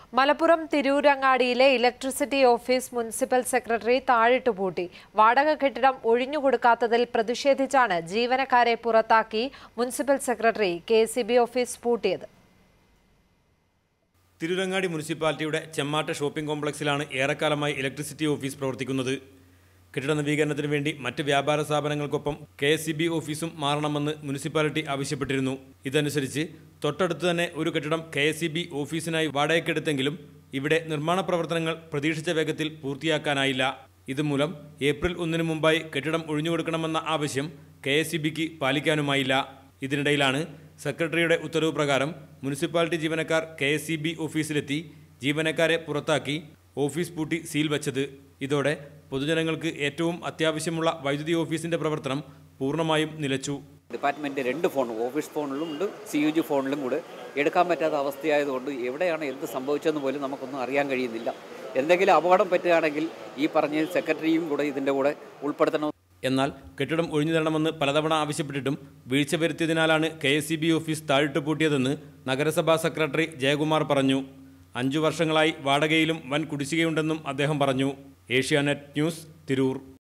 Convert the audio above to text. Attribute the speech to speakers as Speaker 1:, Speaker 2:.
Speaker 1: മലപ്പുറം തിരൂരങ്ങാടിയിലെ electricity office municipal secretary താഴിട്ട് പൂട്ടി വാടക കെട്ടിടം ഒഴിഞ്ഞുകൊടുക്കാത്തതിൽ പ്രതിഷേധിച്ചാണ് ജീവനക്കാരെ പുറത്താക്കി മുനിസിപ്പൽ സെക്രട്ടറി കെ ഓഫീസ് പൂട്ടിയത്
Speaker 2: തിരുരങ്ങാടി മുനിസിപ്പാലിറ്റിയുടെ ചെമ്മാട്ട ഷോപ്പിംഗ് കോംപ്ലക്സിലാണ് ഏറെക്കാലമായി ഇലക്ട്രിസിറ്റി ഓഫീസ് പ്രവർത്തിക്കുന്നത് കെട്ടിട നവീകരണത്തിന് വേണ്ടി മറ്റ് വ്യാപാര സ്ഥാപനങ്ങൾക്കൊപ്പം കെ എസ് സി ബി ഓഫീസും മാറണമെന്ന് മുനിസിപ്പാലിറ്റി ആവശ്യപ്പെട്ടിരുന്നു ഇതനുസരിച്ച് തൊട്ടടുത്ത് തന്നെ ഒരു കെട്ടിടം കെ എസ് സി ബി ഓഫീസിനായി വാടകയ്ക്കെടുത്തെങ്കിലും ഇവിടെ നിർമ്മാണ പ്രവർത്തനങ്ങൾ പ്രതീക്ഷിച്ച വേഗത്തിൽ പൂർത്തിയാക്കാനായില്ല ഇതുമൂലം ഏപ്രിൽ ഒന്നിന് മുമ്പായി കെട്ടിടം ഒഴിഞ്ഞുകൊടുക്കണമെന്ന ആവശ്യം കെ എസ് സി ബിക്ക് പാലിക്കാനുമായില്ല ഇതിനിടയിലാണ് സെക്രട്ടറിയുടെ ഉത്തരവ് പ്രകാരം മുനിസിപ്പാലിറ്റി ജീവനക്കാർ കെ എസ് സി ബി ഓഫീസിലെത്തി ജീവനക്കാരെ പുറത്താക്കി ഓഫീസ് പൂട്ടി സീൽ വച്ചത് ഇതോടെ പൊതുജനങ്ങൾക്ക് ഏറ്റവും അത്യാവശ്യമുള്ള വൈദ്യുതി ഓഫീസിന്റെ പ്രവർത്തനം പൂർണ്ണമായും നിലച്ചു
Speaker 3: ഡിപ്പാർട്ട്മെൻറ്റ് രണ്ട് ഫോൺ ഓഫീസ് ഫോണിലും ഉണ്ട് സി യു ജി ഫോണിലും കൂടെ എടുക്കാൻ പറ്റാത്ത അവസ്ഥയായതുകൊണ്ട് എവിടെയാണ് എന്ത് സംഭവിച്ചതെന്ന് പോലും നമുക്കൊന്നും അറിയാൻ കഴിയുന്നില്ല എന്തെങ്കിലും അപകടം പറ്റുകയാണെങ്കിൽ ഈ പറഞ്ഞ സെക്രട്ടറിയും കൂടെ ഇതിൻ്റെ കൂടെ ഉൾപ്പെടുത്തണം
Speaker 2: എന്നാൽ കെട്ടിടം ഒഴിഞ്ഞു തരണമെന്ന് പലതവണ ആവശ്യപ്പെട്ടിട്ടും വീഴ്ച വരുത്തിയതിനാലാണ് K S C B office താഴിട്ട് പൂട്ടിയതെന്ന് നഗരസഭാ സെക്രട്ടറി ജയകുമാർ പറഞ്ഞു അഞ്ചു വർഷങ്ങളായി വാടകയിലും വൻ കുടിശ്ശികയുണ്ടെന്നും അദ്ദേഹം പറഞ്ഞു ഏഷ്യാനെറ്റ് ന്യൂസ് തിരൂർ